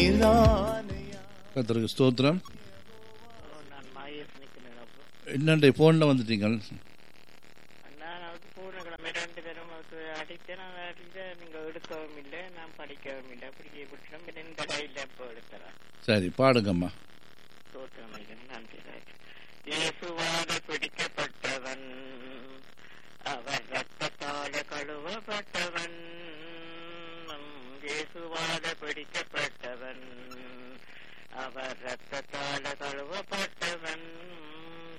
கத்தருக்கு ஸ்தோத்திரம் நான் மாயஸ் நிற்கிறேன் அப்போ என்னண்டே ஃபோனில் வந்துட்டீங்க நான் அதுக்கு போன கிழமை ரெண்டு பேரும் அதுக்கு அடித்தேன் நான் அடித்தேன் நீங்கள் எடுக்கவும் இல்லை நான் படிக்கவும் இல்லை அப்படி விட்டுறோம் பின்ன இந்த கையில் எப்போ எடுத்துறேன் சரி பாடுங்கம்மா தோற்றம் நன்றி ராஜ். இயேசுவால பிடிக்கப்பட்டவன் அவர் ரத்தத்தால கழுவப்பட்டவன் இயேசுவால பிடிக்கப்பட்டவன் அவர் ரத்தத்தால கழுவப்பட்டவன்